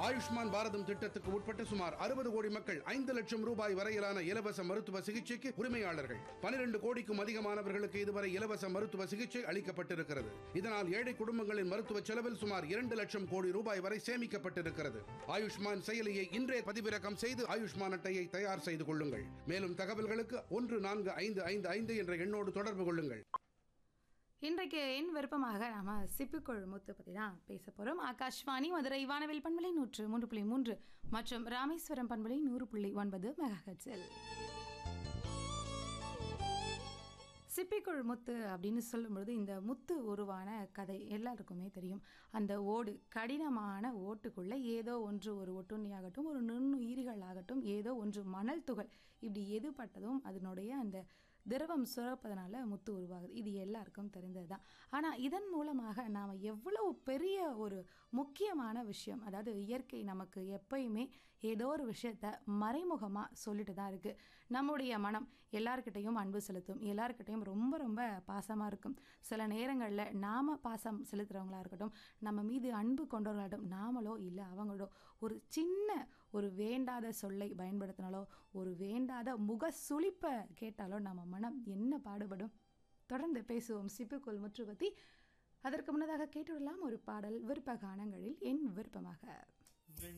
ஆயுஷ்மான் பாரதம் திட்டத்துக்கு உட்பட்ட சுமார் அறுபது கோடி மக்கள் ஐந்து லட்சம் ரூபாய் வரையிலான இலவச மருத்துவ சிகிச்சைக்கு உரிமையாளர்கள் பனிரெண்டு கோடிக்கும் அதிகமானவர்களுக்கு இதுவரை இலவச மருத்துவ சிகிச்சை அளிக்கப்பட்டிருக்கிறது இதனால் ஏழை குடும்பங்களின் மருத்துவ செலவில் சுமார் இரண்டு லட்சம் கோடி ரூபாய் வரை சேமிக்கப்பட்டிருக்கிறது ஆயுஷ்மான் செயலியை இன்றே பதிவிறக்கம் செய்து ஆயுஷ்மான் அட்டையை தயார் செய்து கொள்ளுங்கள் மேலும் தகவல்களுக்கு ஒன்று நான்கு ஐந்து ஐந்து ஐந்து என்ற எண்ணோடு தொடர்பு கொள்ளுங்கள் இன்றைக்கு என் விருப்பமாக நாம சிப்பிக்குள் முத்து பற்றி தான் பேச போகிறோம் ஆகாஷ்வாணி மதுரை வானவில் பண்பலை நூற்று மூன்று புள்ளி மூன்று மற்றும் ராமேஸ்வரம் பண்பலை நூறு புள்ளி ஒன்பது மெகாஹெட்ஸில் சிப்பிக்குள் முத்து அப்படின்னு சொல்லும்பொழுது இந்த முத்து உருவான கதை எல்லாருக்குமே தெரியும் அந்த ஓடு கடினமான ஓட்டுக்குள்ளே ஏதோ ஒன்று ஒரு ஒட்டுண்ணியாகட்டும் ஒரு நுண்ணுயிரிகள் ஆகட்டும் ஏதோ ஒன்று மணல் துகள் இப்படி எதுப்பட்டதும் அதனுடைய அந்த திரவம் சுரப்பதனால முத்து உருவாகுது இது எல்லாருக்கும் தெரிந்தது தான் ஆனால் இதன் மூலமாக நாம் எவ்வளவு பெரிய ஒரு முக்கியமான விஷயம் அதாவது இயற்கை நமக்கு எப்பயுமே ஏதோ ஒரு விஷயத்த மறைமுகமாக சொல்லிட்டு தான் இருக்குது நம்முடைய மனம் எல்லார்கிட்டையும் அன்பு செலுத்தும் எல்லார்கிட்டையும் ரொம்ப ரொம்ப பாசமாக இருக்கும் சில நேரங்களில் நாம் பாசம் செலுத்துகிறவங்களா இருக்கட்டும் நம்ம மீது அன்பு கொண்டவர்களாகட்டும் நாமளோ இல்லை அவங்களோ ஒரு சின்ன ஒரு வேண்டாத சொல்லை பயன்படுத்தினாலோ ஒரு வேண்டாத முக சுளிப்பை கேட்டாலோ நம்ம மனம் என்ன பாடுபடும் தொடர்ந்து பேசுவோம் சிப்புக்குள் முற்று பற்றி அதற்கு முன்னதாக கேட்டுவிடலாம் ஒரு பாடல் விருப்ப கானங்களில் என் விருப்பமாக